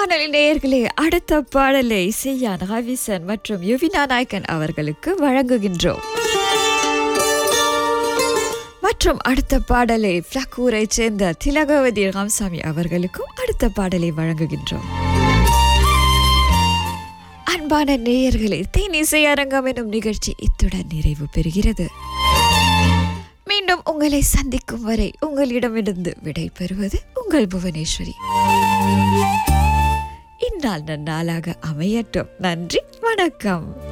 வானொலி நேயர்களே அடுத்த பாடலை செய்யான் ஹவிசன் மற்றும் யுவினா நாயக்கன் அவர்களுக்கு வழங்குகின்றோம் மற்றும் அடுத்த பாடலை பிளக்கூரை சேர்ந்த திலகவதி ராமசாமி அவர்களுக்கும் அடுத்த பாடலை வழங்குகின்றோம் அன்பான நேயர்களே தேனிசை அரங்கம் எனும் நிகழ்ச்சி இத்துடன் நிறைவு பெறுகிறது மீண்டும் உங்களை சந்திக்கும் வரை உங்களிடமிருந்து விடை பெறுவது உங்கள் புவனேஸ்வரி இந்நாள் நன்னாளாக அமையட்டும் நன்றி வணக்கம்